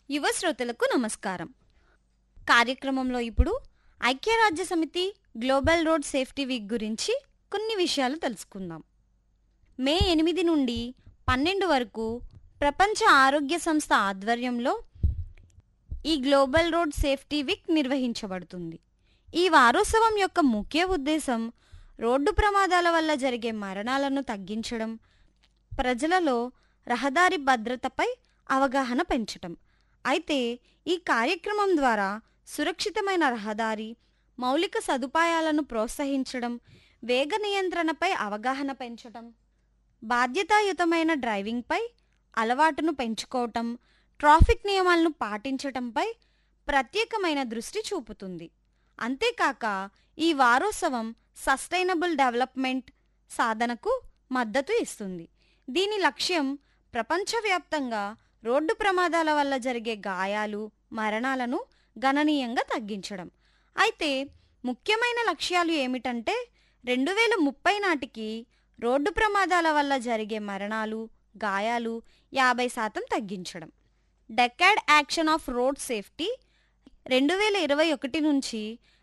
యువ శ్రోతలకు నమస్కారం కార్యక్రమంలో ఇప్పుడు ఐక్యరాజ్య సమితి గ్లోబల్ రోడ్ సేఫ్టీ వీక్ గురించి కొన్ని విషయాలు తెలుసుకుందాం మే ఎనిమిది నుండి పన్నెండు వరకు ప్రపంచ ఆరోగ్య సంస్థ ఆధ్వర్యంలో ఈ గ్లోబల్ రోడ్ సేఫ్టీ వీక్ నిర్వహించబడుతుంది ఈ వారోత్సవం యొక్క ముఖ్య ఉద్దేశం రోడ్డు ప్రమాదాల వల్ల జరిగే మరణాలను తగ్గించడం ప్రజలలో రహదారి భద్రతపై అవగాహన పెంచటం అయితే ఈ కార్యక్రమం ద్వారా సురక్షితమైన రహదారి మౌలిక సదుపాయాలను ప్రోత్సహించడం వేగ నియంత్రణపై అవగాహన పెంచటం బాధ్యతాయుతమైన డ్రైవింగ్పై అలవాటును పెంచుకోవటం ట్రాఫిక్ నియమాలను పాటించటంపై ప్రత్యేకమైన దృష్టి చూపుతుంది అంతేకాక ఈ వారోత్సవం సస్టైనబుల్ డెవలప్మెంట్ సాధనకు మద్దతు ఇస్తుంది దీని లక్ష్యం ప్రపంచవ్యాప్తంగా రోడ్డు ప్రమాదాల వల్ల జరిగే గాయాలు మరణాలను గణనీయంగా తగ్గించడం అయితే ముఖ్యమైన లక్ష్యాలు ఏమిటంటే రెండు వేల ముప్పై నాటికి రోడ్డు ప్రమాదాల వల్ల జరిగే మరణాలు గాయాలు యాభై శాతం తగ్గించడం decade action of road safety రెండు వేల ఇరవై ఒకటి నుంచి